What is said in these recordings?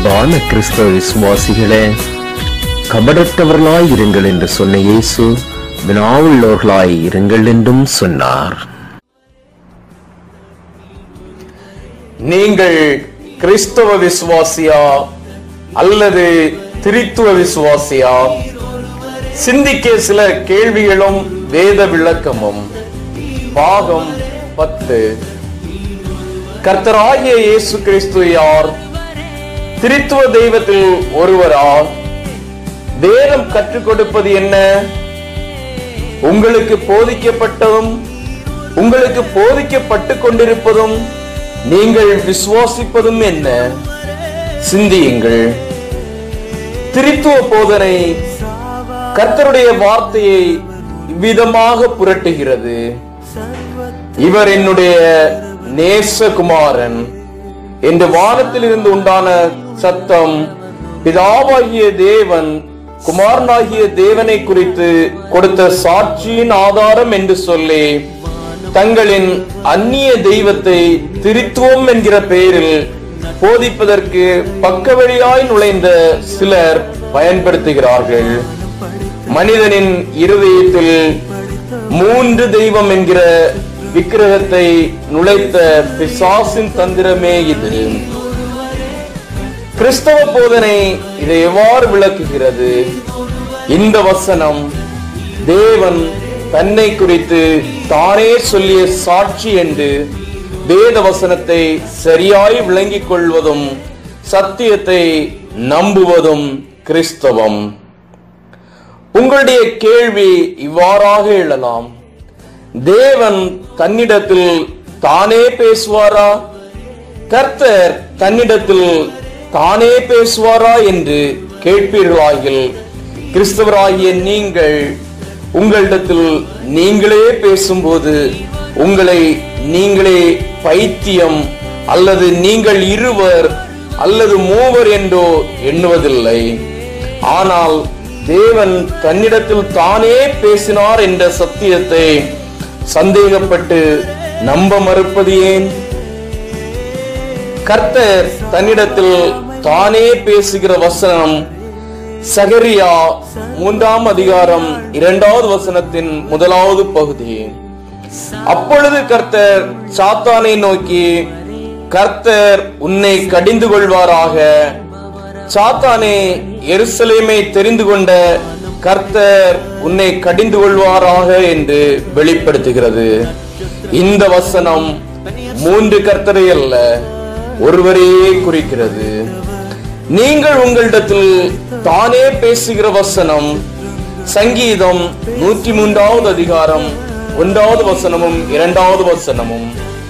அன்பான கிறிஸ்தவ விசுவாசிகளே கபடற்றவர்களாய் இருங்கள் என்று சொன்ன இயேசு வினாவுள்ளவர்களாய் இருங்கள் என்றும் சொன்னார் நீங்கள் கிறிஸ்தவ விசுவாசியா அல்லது திரித்துவ விசுவாசியா சிந்திக்க சில கேள்விகளும் வேத விளக்கமும் பாகம் பத்து கர்த்தராகிய இயேசு கிறிஸ்து யார் திரித்துவ தெய்வத்தில் ஒருவரா வேதம் கற்றுக் கொடுப்பது என்ன உங்களுக்கு போதிக்கப்பட்டதும் உங்களுக்கு போதிக்கப்பட்டு கொண்டிருப்பதும் நீங்கள் விசுவாசிப்பதும் என்ன சிந்தியுங்கள் திரித்துவ போதனை கர்த்தருடைய வார்த்தையை இவ்விதமாக புரட்டுகிறது இவர் என்னுடைய நேசகுமாரன் என்று வானத்திலிருந்து உண்டான சத்தம் பிதாவாகிய தேவன் குமாரனாகிய தேவனை குறித்து கொடுத்த சாட்சியின் ஆதாரம் என்று சொல்லி தங்களின் அந்நிய தெய்வத்தை திருத்துவம் என்கிற பெயரில் போதிப்பதற்கு பக்கவழியாய் நுழைந்த சிலர் பயன்படுத்துகிறார்கள் மனிதனின் இருதயத்தில் மூன்று தெய்வம் என்கிற விக்கிரகத்தை நுழைத்த பிசாசின் தந்திரமே இது கிறிஸ்தவ போதனை இதை எவ்வாறு விளக்குகிறது இந்த வசனம் தேவன் தன்னை குறித்து தானே சொல்லிய சாட்சி என்று வேத வசனத்தை சரியாய் விளங்கிக் கொள்வதும் சத்தியத்தை நம்புவதும் கிறிஸ்தவம் உங்களுடைய கேள்வி இவ்வாறாக எழலாம் தேவன் தன்னிடத்தில் தானே பேசுவாரா கர்த்தர் தன்னிடத்தில் தானே பேசுவாரா என்று கேட்பீர்களாகில் கிறிஸ்தவராகிய நீங்கள் உங்களிடத்தில் நீங்களே பேசும்போது உங்களை நீங்களே பைத்தியம் அல்லது நீங்கள் இருவர் அல்லது மூவர் என்றோ எண்ணுவதில்லை ஆனால் தேவன் தன்னிடத்தில் தானே பேசினார் என்ற சத்தியத்தை சந்தேகப்பட்டு நம்ப மறுப்பது ஏன் கர்த்தர் தன்னிடத்தில் தானே பேசுகிற வசனம் சகரியா மூன்றாம் அதிகாரம் இரண்டாவது வசனத்தின் முதலாவது பகுதி அப்பொழுது கர்த்தர் சாத்தானை நோக்கி கர்த்தர் உன்னை கடிந்து கொள்வாராக சாத்தானே எருசலேமை தெரிந்து கொண்ட கர்த்தர் உன்னை கடிந்து கொள்வாராக என்று வெளிப்படுத்துகிறது இந்த வசனம் மூன்று கர்த்தரை அல்ல ஒருவரையே குறிக்கிறது நீங்கள் உங்களிடத்தில் தானே பேசுகிற வசனம் சங்கீதம் நூற்றி மூன்றாவது அதிகாரம் ஒன்றாவது வசனமும் இரண்டாவது வசனமும்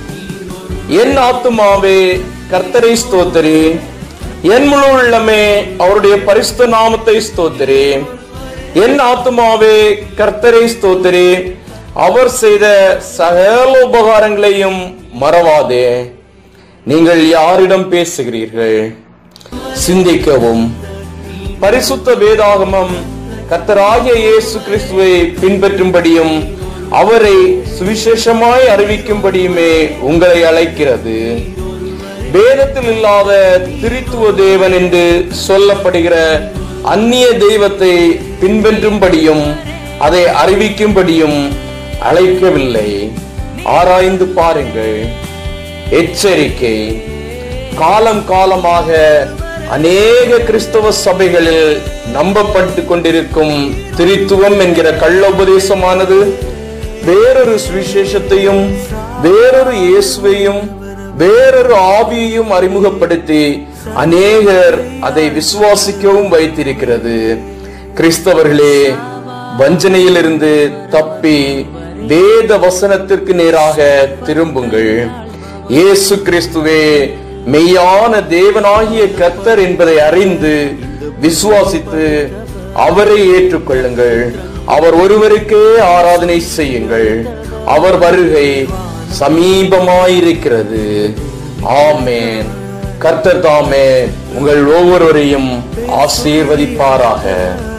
என் ஆத்துமாவே கர்த்தரை ஸ்தோத்திரி என் முழு உள்ளமே அவருடைய பரிசுத்த நாமத்தை ஸ்தோத்திரி என் ஆத்துமாவே கர்த்தரை ஸ்தோத்திரி அவர் செய்த சகல உபகாரங்களையும் மறவாதே நீங்கள் யாரிடம் பேசுகிறீர்கள் சிந்திக்கவும் பரிசுத்த வேதாகமம் கர்த்தராகிய இயேசு கிறிஸ்துவை பின்பற்றும்படியும் அவரை சுவிசேஷமாய் அறிவிக்கும்படியுமே உங்களை அழைக்கிறது வேதத்தில் இல்லாத திரித்துவ தேவன் என்று சொல்லப்படுகிற அந்நிய தெய்வத்தை பின்பற்றும்படியும் அதை அறிவிக்கும்படியும் அழைக்கவில்லை ஆராய்ந்து பாருங்கள் எச்சரிக்கை காலம் காலமாக அநேக கிறிஸ்தவ சபைகளில் நம்பப்பட்டு கொண்டிருக்கும் திரித்துவம் என்கிற கள்ள உபதேசமானது வேறொரு சுவிசேஷத்தையும் வேறொரு இயேசுவையும் வேறொரு ஆவியையும் அறிமுகப்படுத்தி அநேகர் அதை விசுவாசிக்கவும் வைத்திருக்கிறது கிறிஸ்தவர்களே வஞ்சனையிலிருந்து தப்பி வேத வசனத்திற்கு நேராக திரும்புங்கள் இயேசு கிறிஸ்துவே மெய்யான தேவனாகிய கர்த்தர் என்பதை அறிந்து விசுவாசித்து அவரை ஏற்றுக்கொள்ளுங்கள் அவர் ஒருவருக்கே ஆராதனை செய்யுங்கள் அவர் வருகை சமீபமாயிருக்கிறது ஆமேன் கர்த்தர் தாமே உங்கள் ஒவ்வொருவரையும் ஆசீர்வதிப்பாராக